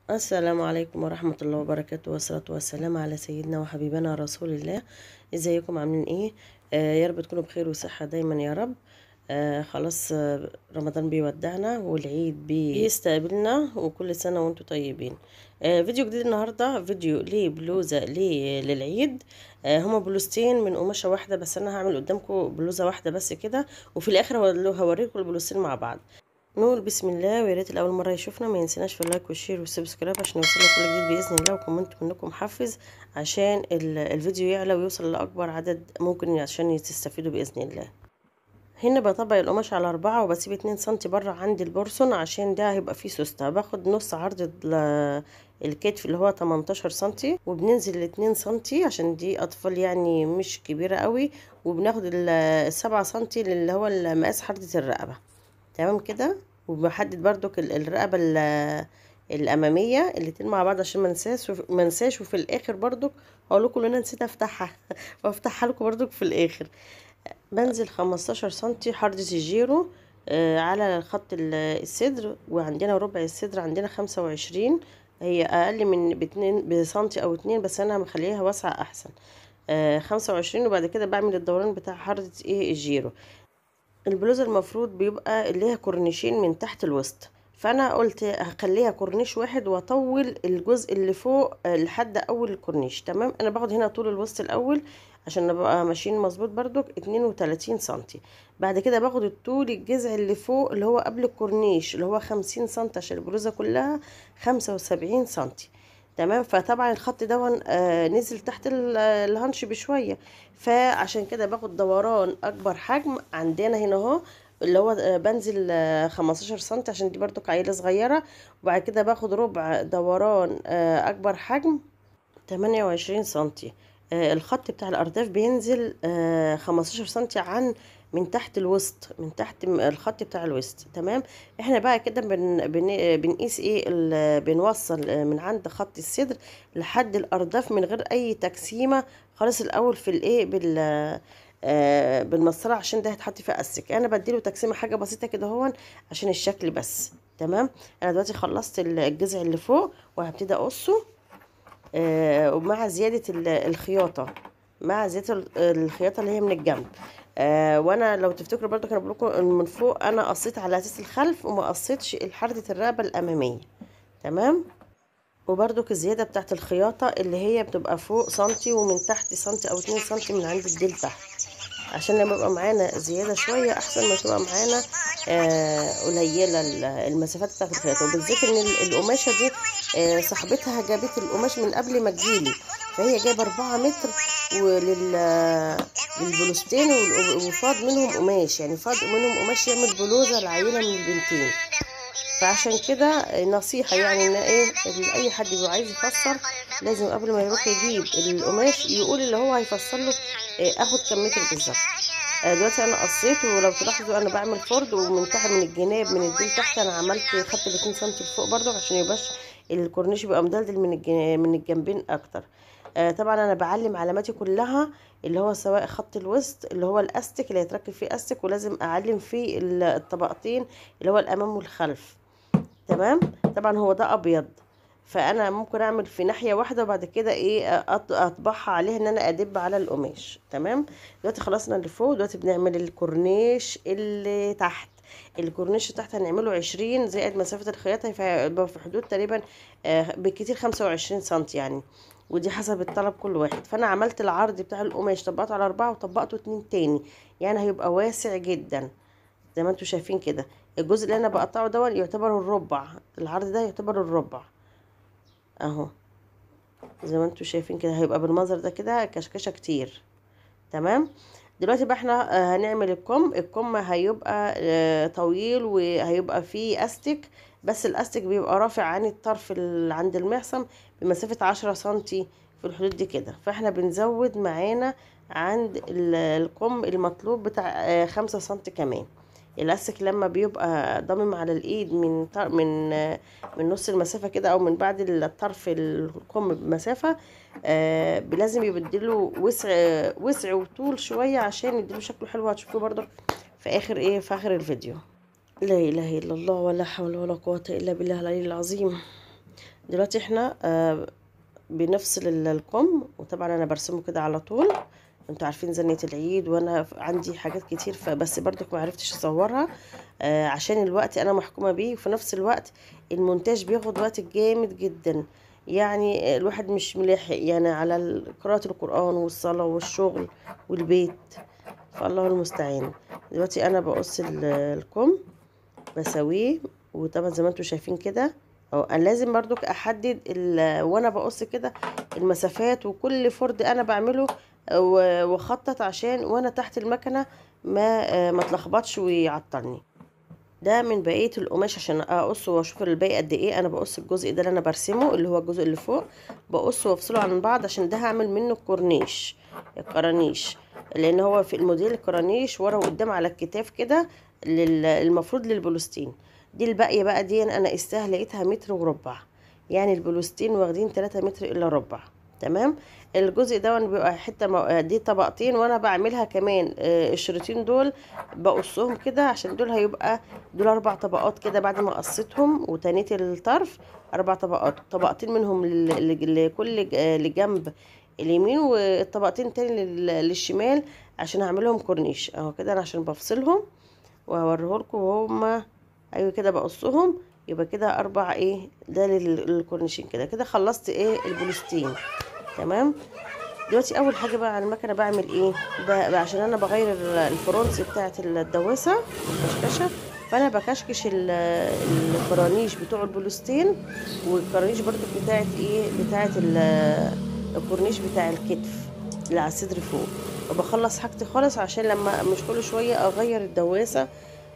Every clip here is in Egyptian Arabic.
السلام عليكم ورحمة الله وبركاته والصلاة والسلام على سيدنا وحبيبنا رسول الله ازيكم عاملين ايه آه يا رب تكونوا بخير وصحة دايما يا رب آه خلاص آه رمضان بيودعنا والعيد بيستقبلنا وكل سنة وانتم طيبين آه فيديو جديد النهاردة فيديو لبلوزة لي للعيد آه هما بلوزتين من قماشة واحدة بس انا هعمل قدامكم بلوزة واحدة بس كده وفي الاخر هوريكم البلوزتين مع بعض نقول بسم الله ويا ريت الاول مره يشوفنا ما ينسيناش في اللايك والشير والسبسكرايب عشان يوصلنا كل جديد باذن الله وكومنت منكم محفز عشان الفيديو يعلى ويوصل لاكبر عدد ممكن عشان تستفيدوا باذن الله هنا بطبق القماش على أربعة وبسيب اتنين سنتي بره عند البورسون عشان ده هيبقى فيه سوستة باخد نص عرض الكتف اللي هو 18 سنتي وبننزل الاتنين سنتي عشان دي أطفال يعني مش كبيرة قوي وبناخد السبعة سنتي اللي هو مقاس حردة الرقبة تمام كده وبحدد بردك الرقبه الاماميه الاتنين مع بعض عشان ما انساش ما انساش وفي الاخر بردك هقول لكم ان انا نسيت افتحها وافتحها لكم بردك في الاخر بنزل 15 سنتي حردة الجيرو آه على خط الصدر وعندنا ربع الصدر عندنا 25 هي اقل من باتنين بسنتي او اتنين بس انا مخليها واسعه احسن آه 25 وبعد كده بعمل الدوران بتاع حردة ايه الجيرو البلوزه المفروض بيبقى ليها كورنيشين من تحت الوسط فانا قلت هخليها كورنيش واحد واطول الجزء اللي فوق لحد اول الكورنيش تمام انا باخد هنا طول الوسط الاول عشان نبقى ماشيين مظبوط بردك 32 سنتي بعد كده باخد الطول الجذع اللي فوق اللي هو قبل الكورنيش اللي هو 50 سنتي عشان البلوزه كلها 75 سنتي تمام فطبعا الخط ده آه نزل تحت الهنش بشويه فعشان كده باخد دوران اكبر حجم عندنا هنا اهو اللي هو آه بنزل آه 15 سم عشان دي برضو عيله صغيره وبعد كده باخد ربع دوران آه اكبر حجم 28 سم آه الخط بتاع الارداف بينزل آه 15 سم عن من تحت الوسط من تحت الخط بتاع الوسط تمام احنا بقى كده بن بن بنقيس ايه بنوصل من عند خط الصدر لحد الارداف من غير اي تجسيمه خالص الاول في الايه بال آه بالمسطره عشان ده هيتحط فيه استك انا بديله تجسيمه حاجه بسيطه كده هون عشان الشكل بس تمام انا دلوقتي خلصت الجذع اللي فوق وهبتدي اقصه آه ومع زياده الخياطه مع زياده الخياطه اللي هي من الجنب آه وانا لو تفتكروا برضو كان بقول لكم من فوق انا قصيت على اساس الخلف وما قصيتش حردة الرقبه الاماميه تمام وبرضك الزياده بتاعت الخياطه اللي هي بتبقى فوق سنتي ومن تحت سنتي او اتنين سنتي من عند الديل تحت عشان لما يبقى معانا زياده شويه احسن ما تبقى معانا آه قليله المسافات بتاعت الخياطه وبالذات ان القماشه دي آه صاحبتها جابت القماش من قبل ما تجيلي فهي جايبه أربعة متر ولل للبلوستين وفاض منهم قماش يعني فاض منهم قماش يعمل بلوزه لعيله من البنتين فعشان كده نصيحه يعني ان ايه اي حد بيبقى عايز يفسر لازم قبل ما يروح يجيب القماش يقول اللي هو هيفسر له إيه اخد كم متر بالظبط دلوقتي انا قصيت ولو تلاحظوا انا بعمل فرد ومن تحت من الجناب من الديل تحت انا عملت خدت الاتنين سنتي لفوق برضه عشان يبقاش الكورنيش يبقى مدلدل من من الجنبين اكتر آه طبعا انا بعلم علاماتي كلها اللي هو سواء خط الوسط اللي هو الاستك اللي هيتركب فيه استك ولازم اعلم فيه الطبقتين اللي هو الامام والخلف تمام طبعا هو ده ابيض فانا ممكن اعمل في ناحيه واحده وبعد كده ايه اطبعها عليها ان انا ادب على القماش تمام دلوقتي خلصنا اللي فوق دلوقتي بنعمل الكورنيش اللي تحت الكورنيش تحت هنعمله عشرين زائد مسافة الخياطة هيبقى في حدود تقريبا آه بالكتير خمسة وعشرين سنتي يعني ودي حسب الطلب كل واحد فانا عملت العرض بتاع القماش طبقته على اربعة وطبقته اتنين تاني يعني هيبقى واسع جدا زي ما انتوا شايفين كده الجزء اللي انا بقطعه ده يعتبر الربع العرض ده يعتبر الربع اهو زي ما انتوا شايفين كده هيبقى بالمنظر ده كده كشكشه كتير تمام دلوقتي بقى احنا هنعمل الكم الكم هيبقى طويل وهيبقى فيه استك بس الاستك بيبقى رافع عن الطرف اللي عند المعصم بمسافة عشرة سنتي في الحدود دي كده فاحنا بنزود معانا عند الكم المطلوب بتاع خمسة سنتي كمان الاستك لما بيبقى ضامم على الايد من من من نص المسافه كده او من بعد الطرف الكم بمسافه آه لازم يبدله وسع وسع وطول شويه عشان يديله شكله حلو هتشوفوه برضك في اخر ايه في اخر الفيديو لا اله الا الله ولا حول ولا قوه الا بالله العلي العظيم دلوقتي احنا آه بنفصل ال- الكم وطبعا انا برسمه كده على طول انتوا عارفين زنة العيد وانا ف- عندي حاجات كتير فبس برضك ما عرفتش اصورها آه عشان الوقت انا محكومة بيه وفي نفس الوقت المونتاج بياخد وقت جامد جدا يعني الواحد مش ملاحق يعني على ال- قراءة القرآن والصلاة والشغل والبيت فالله المستعان دلوقتي انا بقص ال- الكم بسويه وطبعا زي ما انتوا شايفين كده او انا لازم برضك احدد ال- وانا بقص كده المسافات وكل فرد انا بعمله و- واخطط عشان وانا تحت المكنه ما آه، ما اتلخبطش ويعطلني ده من بقيه القماش عشان اقص واشوف الباقي قد ايه انا بقص الجزء ده اللي انا برسمه اللي هو الجزء اللي فوق بقصه وافصله عن بعض عشان ده هعمل منه الكورنيش الكرانيش لان هو في الموديل الكرانيش ورا وقدام على الكتاف كده لل- المفروض للبلوستين دي الباقيه بقى دي انا قستها لقيتها متر وربع يعني البلوستين واخدين 3 متر الا ربع تمام الجزء ده بيبقى حته مو- دي طبقتين وانا بعملها كمان آه، الشريطين دول بقصهم كده عشان دول هيبقى دول اربع طبقات كده بعد ما قصيتهم وتنيت الطرف اربع طبقات طبقتين منهم لل- لل- لكل ج- آه، لجنب اليمين والطبقتين تاني لل- للشمال عشان اعملهم كورنيش اهو كده انا عشان بفصلهم وهوريهولكم وهما ايوه كده بقصهم يبقى كده اربع ايه ده لل- للكورنيشين كده كده خلصت ايه البولستين تمام دلوقتي اول حاجه بقى على المكنه بعمل ايه ب- عشان انا بغير ال- الفرونز بتاعه الدواسه الكشكشه فانا بكشكش ال- الكرانيش بتوع البولستين والكرانيش برضو بتاعه ايه بتاعه ال- الكورنيش بتاع الكتف اللي على الصدر فوق وبخلص حاجتي خالص عشان لما مش كل شويه اغير الدواسه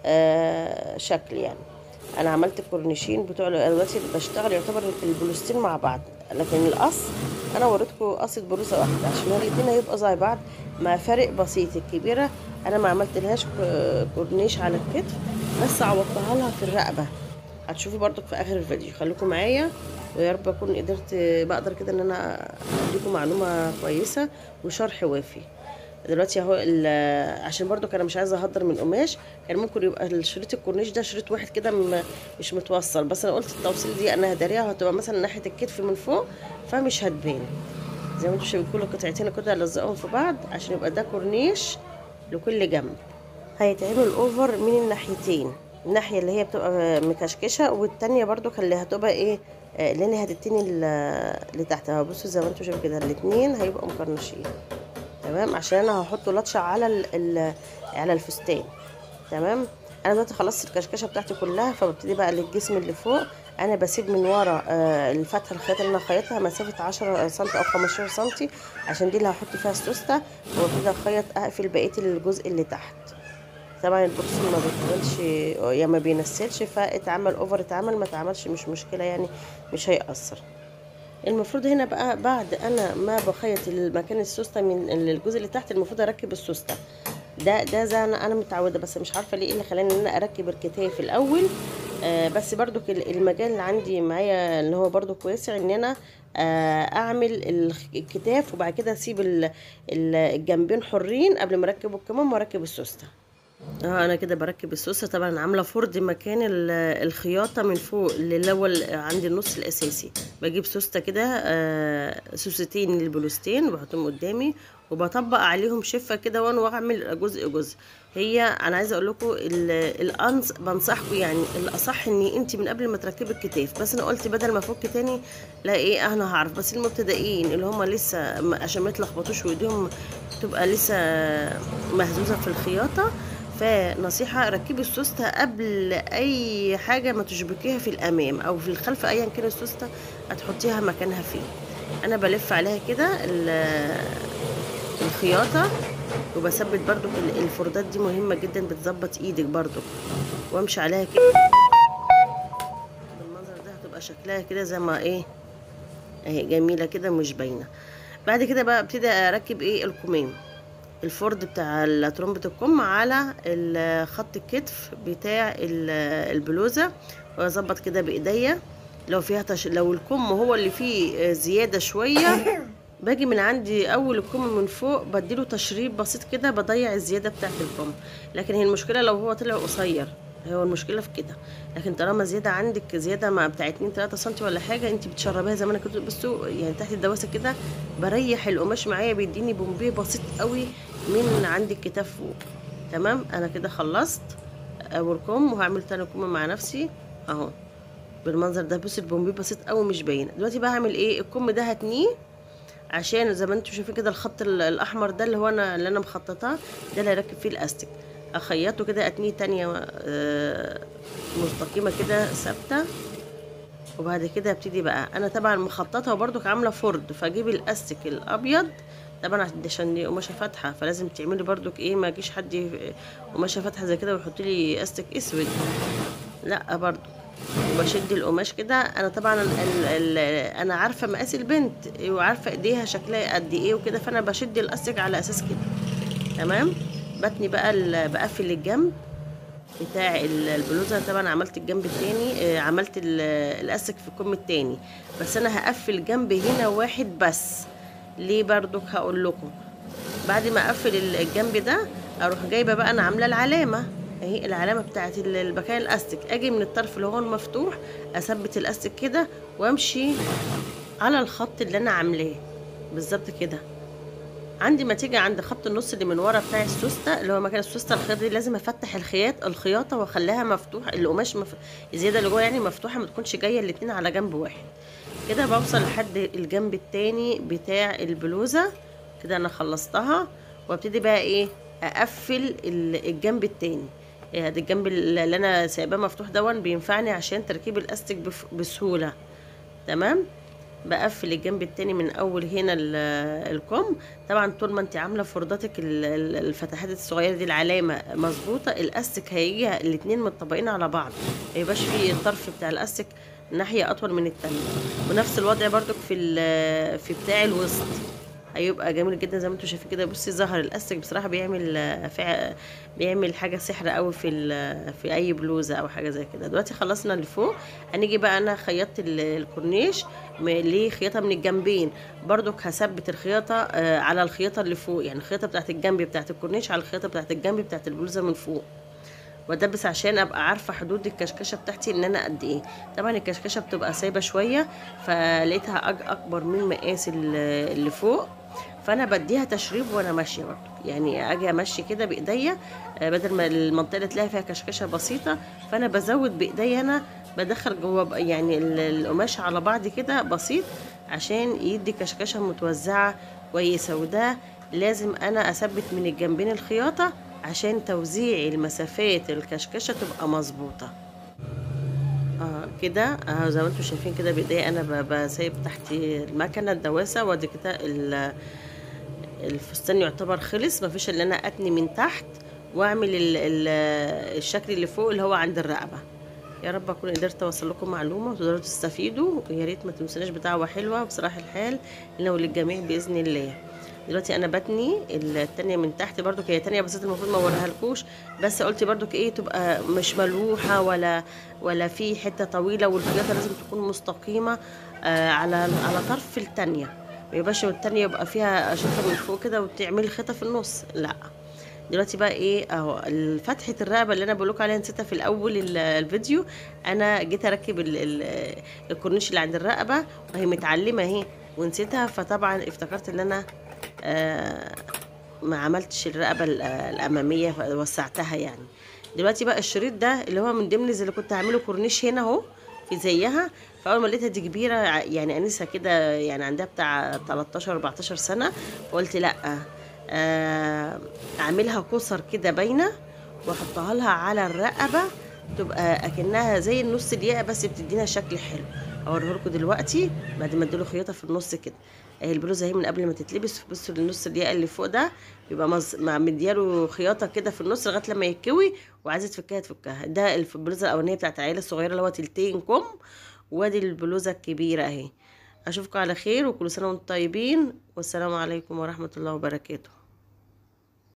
آه شكل يعني انا عملت الكورنيشين بتوع انا دلوقتي بشتغل يعتبر البلوستين مع بعض لكن القص انا وريتكم قصه بلوزه واحده عشان الاتنين هيبقى زي بعض مع فرق بسيط الكبيره انا ما عملتلهاش ك- كورنيش على الكتف بس عوضتها لها في الرقبه هتشوفوا برضك في اخر الفيديو خليكم معايا ويا رب اكون قدرت بقدر كده ان انا اديكم معلومه كويسه وشرح وافي دلوقتي اهو ال- عشان برضو انا مش عايزه اهدر من قماش كان ممكن يبقى الشريط الكورنيش ده شريط واحد كده م- مش متوصل بس انا قلت التوصيل دي انا هداريها وهتبقى مثلا ناحيه الكتف من فوق فمش هتبان زي ما انتم شايفين كل قطعتين كده الزقهم في بعض عشان يبقى ده كورنيش لكل جنب هيتعمل اوفر من الناحيتين الناحيه اللي هي بتبقى مكشكشه والتانية برضو اللي هتبقى ايه آه، اللي هي هتتني ل- لتحت اهو بصوا زي ما انتم شايفين كده الاتنين هيبقوا مكرنشين تمام عشان انا هحط لطشه على ال ال على الفستان تمام انا دلوقتي خلصت الكشكشه بتاعتي كلها فببتدي بقى للجسم اللي فوق انا بسيب من ورا آه الفتحه الخيط اللي انا خيطها مسافه 10 سم او 15 سم عشان دي اللي هحط فيها السوسته وابتدي اخيط اقفل بقيه الجزء اللي تحت طبعا البوكس ما بيتعملش يا ما بينسلش فاتعمل اوفر اتعمل ما اتعملش مش مشكله يعني مش هيأثر المفروض هنا بقى بعد انا ما بخيط المكان السوسته من الجزء اللي تحت المفروض اركب السوسته ده ده زي انا انا متعوده بس مش عارفه ليه إيه اللي خلاني ان انا اركب الكتاف الاول آه بس برضو المجال اللي عندي معايا اللي هو برضو كويس ان انا آه اعمل الخ- الكتاف وبعد كده اسيب ال- ال- الجنبين حرين قبل ما اركب الكمام واركب السوسته اه انا كده بركب السوسه طبعا عامله فرد مكان ال- الخياطه من فوق اللي هو ال- عند النص الاساسي بجيب سوسته كده آه سوستين للبلوستين بحطهم قدامي وبطبق عليهم شفه كده وانا واعمل جزء جزء هي انا عايزه اقول لكم الانص بنصحكم يعني الاصح ان انت من قبل ما تركبي الكتاف بس انا قلت بدل ما افك تاني لا ايه انا هعرف بس المبتدئين اللي هم لسه م- عشان ما يتلخبطوش وايديهم تبقى لسه مهزوزه في الخياطه فنصيحة ركبي السوستة قبل أي حاجة ما تشبكيها في الأمام أو في الخلف أيا كان السوستة هتحطيها مكانها فين أنا بلف عليها كده ال- الخياطة وبثبت برضو ال- الفردات دي مهمة جدا بتظبط ايدك برضو وامشي عليها كده بالمنظر ده هتبقى شكلها كده زي ما ايه اهي جميلة كده مش باينة بعد كده بقى ابتدي اركب ايه الكمام الفرد بتاع ترمبة الكم على ال- خط الكتف بتاع ال- البلوزة واظبط كده بايديا لو فيها تش... لو الكم هو اللي فيه زيادة شوية باجي من عندي اول الكم من فوق بديله تشريب بسيط كده بضيع الزيادة بتاعت الكم لكن هي المشكلة لو هو طلع قصير هو المشكله في كده لكن طالما زياده عندك زياده مع بتاع 2 3 سم ولا حاجه انت بتشربيها زي ما انا كنت بصوا يعني تحت الدواسه كده بريح القماش معايا بيديني بومبيه بسيط قوي من عند الكتاف فوق تمام انا كده خلصت اول كم وهعمل تاني كم مع نفسي اهو بالمنظر ده بص البومبيه بسيط قوي مش باين دلوقتي بقى هعمل ايه الكم ده هتنيه عشان زي ما انتم شايفين كده الخط ال- الاحمر ده اللي هو انا اللي انا مخططاه ده اللي هركب فيه الاستك اخيطه كده اتنيه تانية آه، مستقيمة كده ثابتة وبعد كده ابتدي بقى انا طبعا مخططه وبرضك عامله فرد فاجيب الاستك الابيض طبعا عشان دي قماشه فاتحه فلازم تعملي برضك ايه ما يجيش حد ي- قماشه فاتحه زي كده ويحط لي استك اسود لا برضو وبشد القماش كده انا طبعا ال ال انا عارفه مقاس البنت وعارفه ايديها شكلها قد ايه وكده فانا بشد الاستك على اساس كده تمام بتني بقى ال- بقفل الجنب بتاع ال- البلوزه طبعا عملت الجنب التاني آه، عملت ال- الاستك في الكم التاني بس انا هقفل جنب هنا واحد بس ليه برضك هقول لكم بعد ما اقفل ال- الجنب ده اروح جايبه بقى انا عامله العلامه اهي العلامه بتاعت ال- المكان الاستك اجي من الطرف اللي هو المفتوح اثبت الاستك كده وامشي على الخط اللي انا عاملاه بالظبط كده عندي ما تيجي عند خط النص اللي من ورا بتاع السوسته اللي هو مكان السوسته الخيط دي لازم افتح الخياط الخياطه واخليها مفتوحه القماش مف... الزياده اللي جوه يعني مفتوحه ما تكونش جايه الاتنين على جنب واحد كده بوصل لحد الجنب التاني بتاع البلوزه كده انا خلصتها وابتدي بقى ايه اقفل ال- الجنب التاني إيه ده الجنب اللي انا سايباه مفتوح دون بينفعني عشان تركيب الاستك بف... بسهوله تمام بقفل الجنب التاني من اول هنا ال- الكم طبعا طول ما انت عامله فرداتك ال- ال- الفتحات الصغيره دي العلامه مظبوطه الاستك هيجي الاتنين متطبقين على بعض ما يبقاش في الطرف بتاع الاستك ناحيه اطول من التانية ونفس الوضع برضك في ال- في بتاع الوسط هيبقى جميل جدا زي ما انتم شايفين كده بصي ظهر الاستك بصراحه بيعمل آه، فع... بيعمل حاجه سحر قوي في ال... في اي بلوزه او حاجه زي كده دلوقتي خلصنا اللي فوق هنيجي بقى انا خيطت ال- الكورنيش م- ليه خياطه من الجنبين برضك هثبت الخياطه آه، على الخياطه اللي فوق يعني الخياطه بتاعت الجنب بتاعت الكورنيش على الخياطه بتاعت الجنب بتاعت البلوزه من فوق وادبس عشان ابقى عارفه حدود الكشكشه بتاعتي ان انا قد ايه طبعا الكشكشه بتبقى سايبه شويه فلقيتها أج- اكبر من مقاس ال- اللي فوق فانا بديها تشريب وانا ماشيه برضه يعني اجي امشي كده بايديا آه، بدل ما المنطقه اللي تلاقي فيها كشكشه بسيطه فانا بزود بايديا انا بدخل جوه بق- يعني ال- القماش على بعض كده بسيط عشان يدي كشكشه متوزعه كويسه وده لازم انا اثبت من الجنبين الخياطه عشان توزيع المسافات الكشكشه تبقى مظبوطه اه كده اه زي ما انتم شايفين كده بايديا انا ب- بسيب تحت المكنه الدواسه وادي كده ال- الفستان يعتبر خلص مفيش الا انا اتني من تحت واعمل ال ال الشكل اللي فوق اللي هو عند الرقبه يا رب اكون قدرت اوصل لكم معلومه وتقدروا تستفيدوا ويا ريت ما تنسوناش بدعوه حلوه بصراحه الحال لنا وللجميع باذن الله دلوقتي انا بتني التانية من تحت برضو هي تانية بسيطة المفروض ما اوريها لكوش بس قلت برضو ايه تبقى مش ملوحة ولا ولا في حتة طويلة والخياطة لازم تكون مستقيمة آه على على طرف التانية ما يبقاش التانية يبقى فيها شفة من فوق كده وتعملي خيطة في النص لا دلوقتي بقى ايه اهو فتحة الرقبة اللي انا بقولك عليها نسيتها في الاول ال- الفيديو انا جيت اركب ال- ال- الكورنيش اللي عند الرقبة وهي متعلمة اهي ونسيتها فطبعا افتكرت ان انا آه ما عملتش الرقبة ال- الامامية وسعتها يعني دلوقتي بقى الشريط ده اللي هو من ضمن اللي كنت هعمله كورنيش هنا اهو في زيها فاول ما لقيتها دي كبيره ع- يعني انسه كده يعني عندها بتاع 13 14 سنه قلت لا آه، اعملها كسر كده باينه واحطها لها على الرقبه تبقى اكنها زي النص الياقه بس بتدينا شكل حلو اوريه لكم دلوقتي بعد ما اديله خياطه في النص كده اهي البلوزه اهي من قبل ما تتلبس بصوا النص الياقه اللي فوق ده بيبقى مز... مع مدياله خياطه كده في النص لغايه لما يتكوي وعايزه تفكها تفكها ده الف- البلوزه الاولانيه بتاعت العيله الصغيره اللي هو تلتين كم وادي البلوزه الكبيره اهي اشوفكم على خير وكل سنه وانتم طيبين والسلام عليكم ورحمه الله وبركاته